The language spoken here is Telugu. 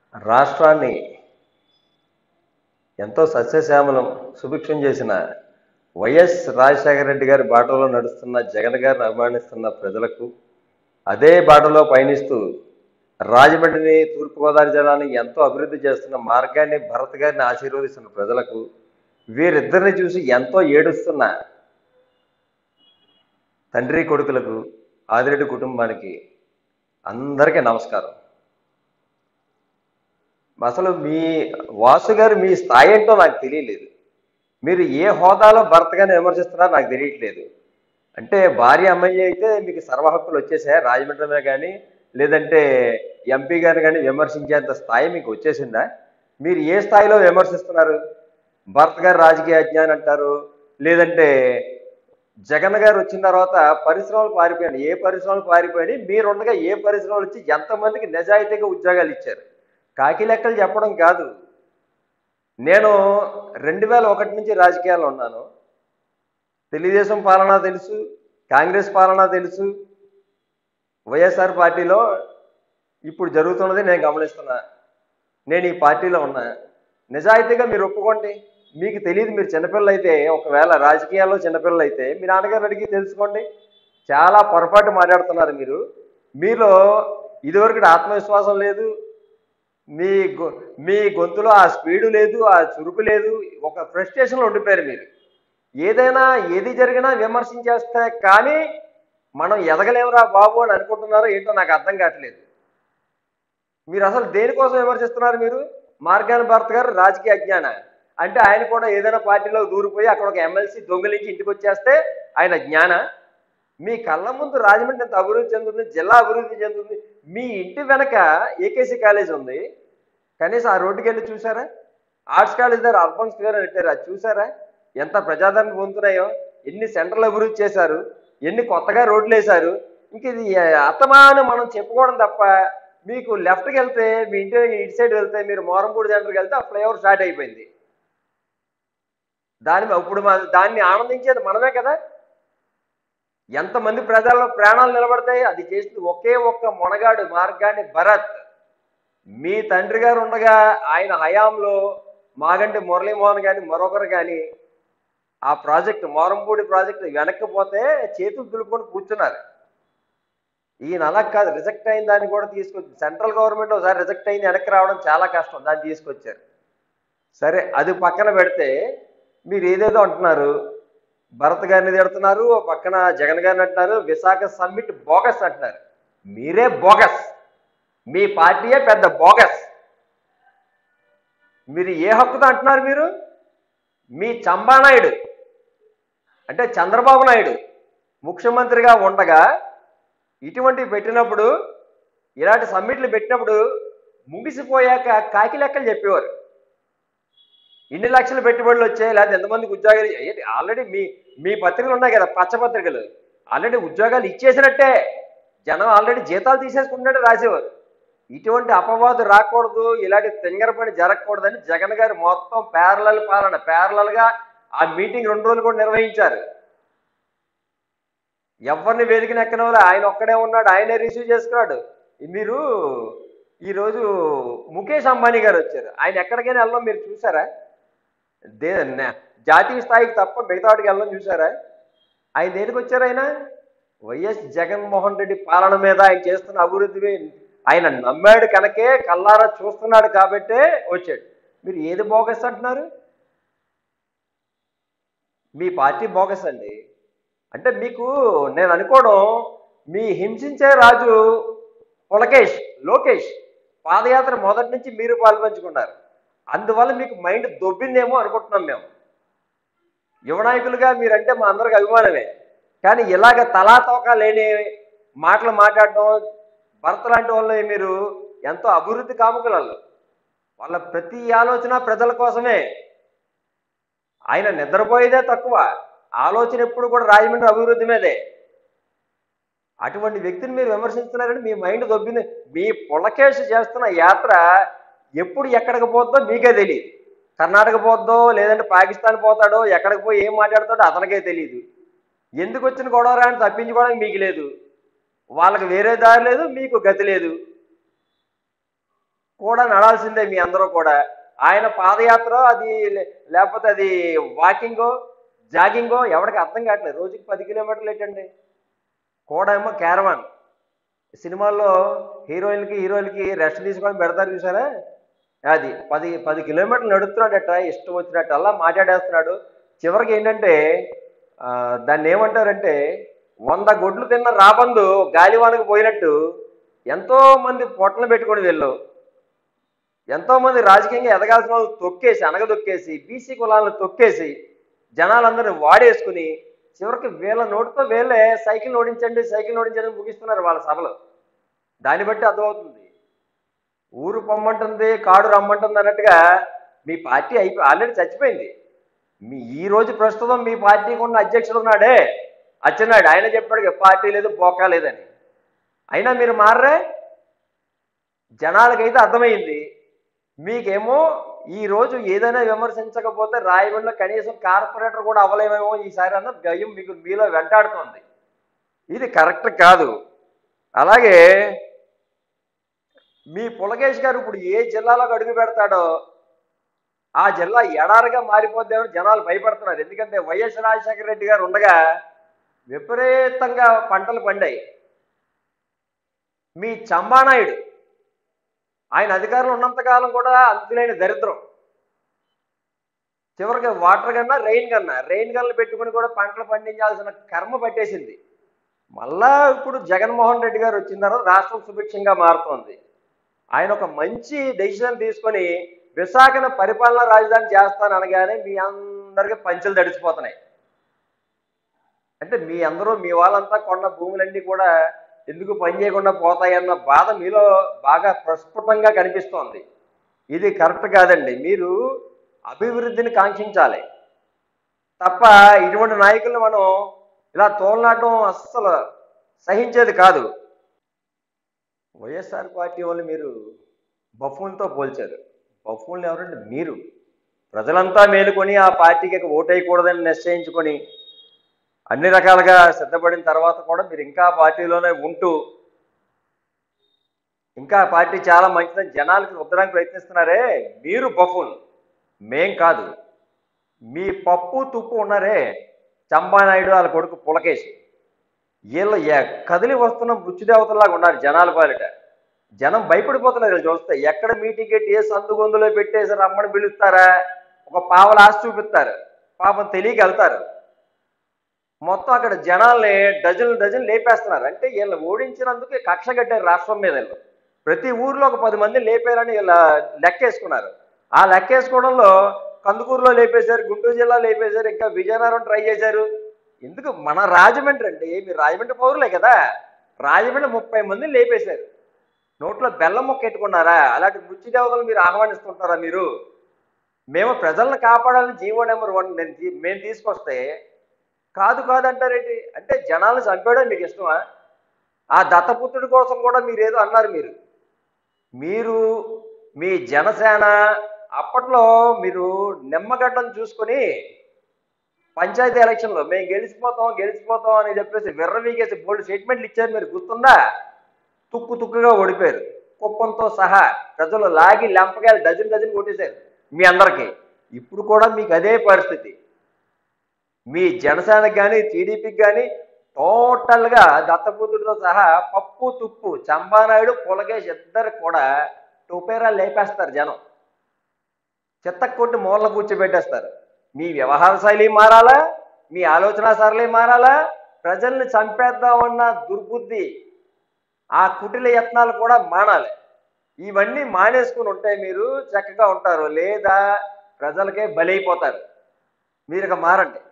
రాష్ట్రాన్ని ఎంతో సస్యశ్యామలం సుభిక్షం చేసిన వైఎస్ రాజశేఖర రెడ్డి గారి బాటలో నడుస్తున్న జగన్ గారిని అభిమానిస్తున్న ప్రజలకు అదే బాటలో పయనిస్తూ రాజమండ్రిని తూర్పుగోదావరి జిల్లాని ఎంతో అభివృద్ధి చేస్తున్న మార్గాన్ని భరత్ గారిని ఆశీర్వదిస్తున్న ప్రజలకు వీరిద్దరిని చూసి ఎంతో ఏడుస్తున్న తండ్రి కొడుకులకు ఆదిరెడ్డి కుటుంబానికి అందరికీ నమస్కారం అసలు మీ వాసు గారు మీ స్థాయి ఏంటో నాకు తెలియలేదు మీరు ఏ హోదాలో భర్త గారిని విమర్శిస్తున్నారో నాకు తెలియట్లేదు అంటే భార్య అమ్మాయి అయితే మీకు సర్వ హక్కులు వచ్చేసాయా రాజమండ్రి మీద కానీ లేదంటే ఎంపీ గారిని కానీ విమర్శించేంత స్థాయి మీకు వచ్చేసిందా మీరు ఏ స్థాయిలో విమర్శిస్తున్నారు భర్త గారు రాజకీయ అజ్ఞానం అంటారు లేదంటే జగన్ గారు వచ్చిన తర్వాత పరిశ్రమలు పారిపోయాను ఏ పరిశ్రమలు పారిపోయాయి మీరుండగా ఏ పరిశ్రమలు వచ్చి ఎంతమందికి నిజాయితీగా ఉద్యోగాలు ఇచ్చారు కాకి లెక్కలు చెప్పడం కాదు నేను రెండు వేల ఒకటి నుంచి రాజకీయాల్లో ఉన్నాను తెలుగుదేశం పాలన తెలుసు కాంగ్రెస్ పాలన తెలుసు వైఎస్ఆర్ పార్టీలో ఇప్పుడు జరుగుతున్నది నేను గమనిస్తున్నా నేను ఈ పార్టీలో ఉన్నా నిజాయితీగా మీరు ఒప్పుకోండి మీకు తెలియదు మీరు చిన్నపిల్లలు అయితే ఒకవేళ రాజకీయాల్లో చిన్నపిల్లలు అయితే మీ నాన్నగారు అడిగి తెలుసుకోండి చాలా పొరపాటు మాట్లాడుతున్నారు మీరు మీలో ఇదివరకు ఆత్మవిశ్వాసం లేదు మీ గొ మీ గొంతులో ఆ స్పీడు లేదు ఆ చురుకు లేదు ఒక ఫ్రస్ట్రేషన్లో ఉండిపోయారు మీరు ఏదైనా ఏది జరిగినా విమర్శించేస్తే కానీ మనం ఎదగలేమురా బాబు అని అనుకుంటున్నారో ఏంటో నాకు అర్థం కావట్లేదు మీరు అసలు దేనికోసం విమర్శిస్తున్నారు మీరు మార్గాన్ భారత్ గారు రాజకీయ అజ్ఞాన అంటే ఆయన కూడా ఏదైనా పార్టీలో దూరిపోయి అక్కడ ఒక ఎమ్మెల్సీ దొంగిలించి ఇంటికి వచ్చేస్తే ఆయన జ్ఞాన మీ కళ్ళ ముందు రాజమండ్రి ఎంత అభివృద్ధి చెందుతుంది జిల్లా అభివృద్ధి చెందుతుంది మీ ఇంటి వెనక ఏకేసీ కాలేజ్ ఉంది కనీసం ఆ రోడ్డుకి వెళ్ళి చూసారా ఆర్ట్స్ కాలేజ్ దగ్గర అర్బన్ స్క్వేర్ అని పెట్టారు అది చూసారా ఎంత ప్రజాదరణ పొందుతున్నాయో ఎన్ని సెంటర్లు అభివృద్ధి చేశారు ఎన్ని కొత్తగా రోడ్లు వేశారు ఇంక ఇది అత్తమాను మనం చెప్పుకోవడం తప్ప మీకు లెఫ్ట్కి వెళ్తే మీ ఇంటి ఇటు సైడ్ వెళ్తే మీరు మోరంపూడి సెంటర్కి వెళ్తే ఆ ఫ్లైఓవర్ స్టార్ట్ అయిపోయింది దాని ఇప్పుడు మా దాన్ని ఆనందించేది మనమే కదా ఎంతమంది ప్రజల్లో ప్రాణాలు నిలబడతాయి అది చేసింది ఒకే ఒక్క మొనగాడు మార్గాన్ని భరత్ మీ తండ్రి గారు ఉండగా ఆయన హయాంలో మాగంటి మురళీమోహన్ కానీ మరొకరు కానీ ఆ ప్రాజెక్ట్ మోరంపూడి ప్రాజెక్ట్ వెనక్కిపోతే చేతులు దులుపుకొని కూర్చున్నారు ఈయన అలా కాదు రిజెక్ట్ అయిన దాన్ని కూడా తీసుకొచ్చి సెంట్రల్ గవర్నమెంట్ ఒకసారి రిజెక్ట్ అయింది వెనక్కి రావడం చాలా కష్టం దాన్ని తీసుకొచ్చారు సరే అది పక్కన పెడితే మీరు ఏదేదో అంటున్నారు భరత్ గారిని తిడుతున్నారు ఓ పక్కన జగన్ గారిని అంటున్నారు విశాఖ సమ్మిట్ బోగస్ అంటున్నారు మీరే బోగస్ మీ పార్టీయే పెద్ద బోగస్ మీరు ఏ హక్కుతో అంటున్నారు మీరు మీ చంబానాయుడు అంటే చంద్రబాబు నాయుడు ముఖ్యమంత్రిగా ఉండగా ఇటువంటివి పెట్టినప్పుడు ఇలాంటి సమ్మిట్లు పెట్టినప్పుడు ముగిసిపోయాక కాకి లెక్కలు చెప్పేవారు ఇన్ని లక్షల పెట్టుబడులు వచ్చాయి లేకపోతే ఎంతమందికి ఉద్యోగాలు ఏంటి ఆల్రెడీ మీ మీ పత్రికలు ఉన్నాయి కదా పచ్చ పత్రికలు ఆల్రెడీ ఉద్యోగాలు ఇచ్చేసినట్టే జనం ఆల్రెడీ జీతాలు తీసేసుకుంటున్నట్టు రాసేవారు ఇటువంటి అపవాదు రాకూడదు ఇలాంటి తింగర పని జరగకూడదని జగన్ గారు మొత్తం ప్యారలల్ పాలన ప్యారలల్ గా ఆ మీటింగ్ రెండు రోజులు కూడా నిర్వహించారు ఎవరిని వేదికను ఎక్కనోళ్ళు ఆయన ఒక్కడే ఉన్నాడు ఆయనే రిసీవ్ చేసుకున్నాడు మీరు ఈరోజు ముఖేష్ అంబానీ గారు వచ్చారు ఆయన ఎక్కడికైనా వెళ్ళడం మీరు చూసారా దే న- జాతీయ స్థాయికి తప్ప మిగతా వాటికి వెళ్ళడం చూసారా ఆయన దేనికి వచ్చారు ఆయన వైఎస్ జగన్మోహన్ రెడ్డి పాలన మీద ఆయన చేస్తున్న అభివృద్ధి మీద ఆయన నమ్మాడు కనుకే కల్లారా చూస్తున్నాడు కాబట్టే వచ్చాడు మీరు ఏది బోగస్ అంటున్నారు మీ పార్టీ బోగస్ అండి అంటే మీకు నేను అనుకోవడం మీ హింసించే రాజు పులకేష్ లోకేష్ పాదయాత్ర మొదటి నుంచి మీరు పాల్పంచుకున్నారు అందువల్ల మీకు మైండ్ దొబ్బిందేమో అనుకుంటున్నాం మేము యువ నాయకులుగా మీరంటే మా అందరికి అభిమానమే కానీ ఇలాగ తలా తోక లేని మాటలు మాట్లాడడం భర్త లాంటి వాళ్ళని మీరు ఎంతో అభివృద్ధి కాముకులలో వాళ్ళ ప్రతి ఆలోచన ప్రజల కోసమే ఆయన నిద్రపోయేదే తక్కువ ఆలోచన ఎప్పుడు కూడా రాజమండ్రి అభివృద్ధి మీదే అటువంటి వ్యక్తిని మీరు విమర్శిస్తున్నారని మీ మైండ్ దొబ్బింది మీ పులకేష్ చేస్తున్న యాత్ర ఎప్పుడు ఎక్కడికి పోద్దో మీకే తెలియదు కర్ణాటక పోద్దో లేదంటే పాకిస్తాన్ పోతాడో ఎక్కడికి పోయి ఏం మాట్లాడతాడో అతనికే తెలియదు ఎందుకు వచ్చిన గొడవ అని తప్పించుకోవడానికి మీకు లేదు వాళ్ళకి వేరే దారి లేదు మీకు గతి లేదు కూడా నడాల్సిందే మీ అందరూ కూడా ఆయన పాదయాత్ర అది లే- లేకపోతే అది వాకింగో జాగింగో ఎవరికి అర్థం కావట్లేదు రోజుకి పది కిలోమీటర్లు ఏంటండి కూడా ఏమో క్యారవాన్ సినిమాల్లో హీరోయిన్కి హీరోయిన్కి రెస్ట్ తీసుకొని పెడతారు చూసారా అది పది పది కిలోమీటర్లు నడుస్తున్నాడట ఇష్టం వచ్చినట్టు అలా మాట్లాడేస్తున్నాడు చివరికి ఏంటంటే ఆ, దాన్ని ఏమంటారంటే వంద గొడ్లు తిన్న రాబందు గాలివానకు పోయినట్టు ఎంతో మంది పొట్టలు పెట్టుకొని వెళ్ళు ఎంతో మంది రాజకీయంగా ఎదగాల్సిన వాళ్ళు తొక్కేసి అనగదొక్కేసి బీసీ కులాలను తొక్కేసి జనాలందరిని వాడేసుకుని చివరికి వీళ్ళ నోటితో వీళ్ళే సైకిల్ ఓడించండి సైకిల్ ఓడించండి అని ముగిస్తున్నారు వాళ్ళ సభలు దాన్ని బట్టి అర్థమవుతుంది ఊరు పొమ్మంటుంది కాడు రమ్మంటుంది అన్నట్టుగా మీ పార్టీ అయిపో ఆల్రెడీ చచ్చిపోయింది మీ ఈ రోజు ప్రస్తుతం మీ పార్టీకి ఉన్న అధ్యక్షుడు ఉన్నాడే అచ్చెన్నాయుడు ఆయన చెప్పాడు "ఇక పార్టీ లేదు బోకా లేదని అయినా మీరు మారరే జనాలకైతే అర్థమైంది మీకేమో ఈ రోజు ఏదైనా విమర్శించకపోతే రాయగండ్లో కనీసం కార్పొరేటర్ కూడా అవ్వలేమేమో ఈసారి అన్న భయం మీకు మీలో వెంటాడుతోంది ఇది కరెక్ట్ కాదు అలాగే మీ పులకేష్ గారు ఇప్పుడు ఏ జిల్లాలోకి అడుగు పెడతాడో ఆ జిల్లా ఎడారిగా మారిపోద్దామని జనాలు భయపడుతున్నారు ఎందుకంటే వైఎస్ రాజశేఖర రెడ్డి గారు ఉండగా విపరీతంగా పంటలు పండాయి మీ చంబానాయుడు ఆయన అధికారంలో ఉన్నంతకాలం కూడా అంతులేని దరిద్రం చివరికి వాటర్ కన్నా రెయిన్ కన్నా రెయిన్ గన్లు పెట్టుకుని కూడా పంటలు పండించాల్సిన కర్మ పట్టేసింది మళ్ళా ఇప్పుడు జగన్మోహన్ రెడ్డి గారు వచ్చిన తర్వాత రాష్ట్రం సుభిక్షంగా మారుతోంది ఆయన ఒక మంచి డెసిషన్ తీసుకొని విశాఖను పరిపాలనా రాజధాని చేస్తాను అనగానే మీ అందరికీ పంచులు తడిచిపోతున్నాయి అంటే మీ అందరూ మీ వాళ్ళంతా కొన్న భూములన్నీ కూడా ఎందుకు పని చేయకుండా పోతాయన్న బాధ మీలో బాగా ప్రస్ఫుటంగా కనిపిస్తోంది ఇది కరెక్ట్ కాదండి మీరు అభివృద్ధిని కాంక్షించాలి తప్ప ఇటువంటి నాయకులను మనం ఇలా తోలనాటం అస్సలు సహించేది కాదు వైఎస్ఆర్ పార్టీ వాళ్ళు మీరు బఫూన్తో పోల్చారు బఫూన్లు ఎవరంటే మీరు ప్రజలంతా మేలుకొని ఆ పార్టీకి ఓటేయకూడదని నిశ్చయించుకొని అన్ని రకాలుగా సిద్ధపడిన తర్వాత కూడా మీరు ఇంకా పార్టీలోనే ఉంటూ ఇంకా పార్టీ చాలా మంచిదని జనాలకి రుద్దడానికి ప్రయత్నిస్తున్నారే మీరు బఫూన్ మేం కాదు మీ పప్పు తుప్పు ఉన్నారే చంబానాయుడు వాళ్ళ కొడుకు పులకేసి వీళ్ళు ఎ- కదిలి వస్తున్న మృత్యుదేవతలాగా ఉన్నారు జనాల పాలిట జనం భయపడిపోతున్నారు వీళ్ళు చూస్తే ఎక్కడ మీటింగ్ పెట్టి ఏ సందు గొంతులో పెట్టేసి రమ్మని పిలుస్తారా ఒక పావల ఆశ చూపిస్తారు పాపం తెలియక వెళ్తారు మొత్తం అక్కడ జనాల్ని డజన్ డజన్ లేపేస్తున్నారు అంటే వీళ్ళు ఓడించినందుకు కక్ష కట్టారు రాష్ట్రం మీద వీళ్ళు ప్రతి ఊర్లో ఒక పది మంది లేపారని వీళ్ళ లెక్కేసుకున్నారు ఆ లెక్కేసుకోవడంలో కందుకూరులో లేపేశారు గుంటూరు జిల్లా లేపేశారు ఇంకా విజయనగరం ట్రై చేశారు ఎందుకు మన రాజమండ్రి అండి మీరు రాజమండ్రి పౌరులే కదా రాజమండ్రి ముప్పై మందిని లేపేశారు నోట్లో బెల్లం మొక్క ఎట్టుకున్నారా అలాంటి మృత్యు దేవతలు మీరు ఆహ్వానిస్తుంటారా మీరు మేము ప్రజలను కాపాడాలని జీవో నెంబర్ వన్ నేను తీ- మేము తీసుకొస్తే కాదు కాదు అంటారేంటి అంటే జనాలను చంపేయడం మీకు ఇష్టమా ఆ దత్తపుత్రుడి కోసం కూడా మీరు ఏదో అన్నారు మీరు మీరు మీ జనసేన అప్పట్లో మీరు నిమ్మగడ్డను చూసుకొని పంచాయతీ ఎలక్షన్లో మేము గెలిచిపోతాం గెలిచిపోతాం అని చెప్పేసి విర్రవీగేసి బోల్డ్ స్టేట్మెంట్లు ఇచ్చారు మీరు గుర్తుందా తుక్కు తుక్కుగా ఓడిపోయారు కుప్పంతో సహా ప్రజలు లాగి లెంపకాయలు డజన్ డజన్ కొట్టేశారు మీ అందరికీ ఇప్పుడు కూడా మీకు అదే పరిస్థితి మీ జనసేనకి కానీ టీడీపీకి కానీ టోటల్గా దత్తపుత్రుడితో సహా పప్పు తుప్పు చంబానాయుడు పులగేష్ ఇద్దరు కూడా టుపేరా లేపేస్తారు జనం చెత్త కొట్టి మూల కూర్చోబెట్టేస్తారు మీ వ్యవహార శైలి మారాలా మీ ఆలోచన సరళి మారాలా ప్రజల్ని చంపేద్దామన్న దుర్బుద్ధి ఆ కుటిల యత్నాలు కూడా మానాలి ఇవన్నీ మానేసుకుని ఉంటే మీరు చక్కగా ఉంటారు లేదా ప్రజలకే బలైపోతారు మీరు ఇక మారండి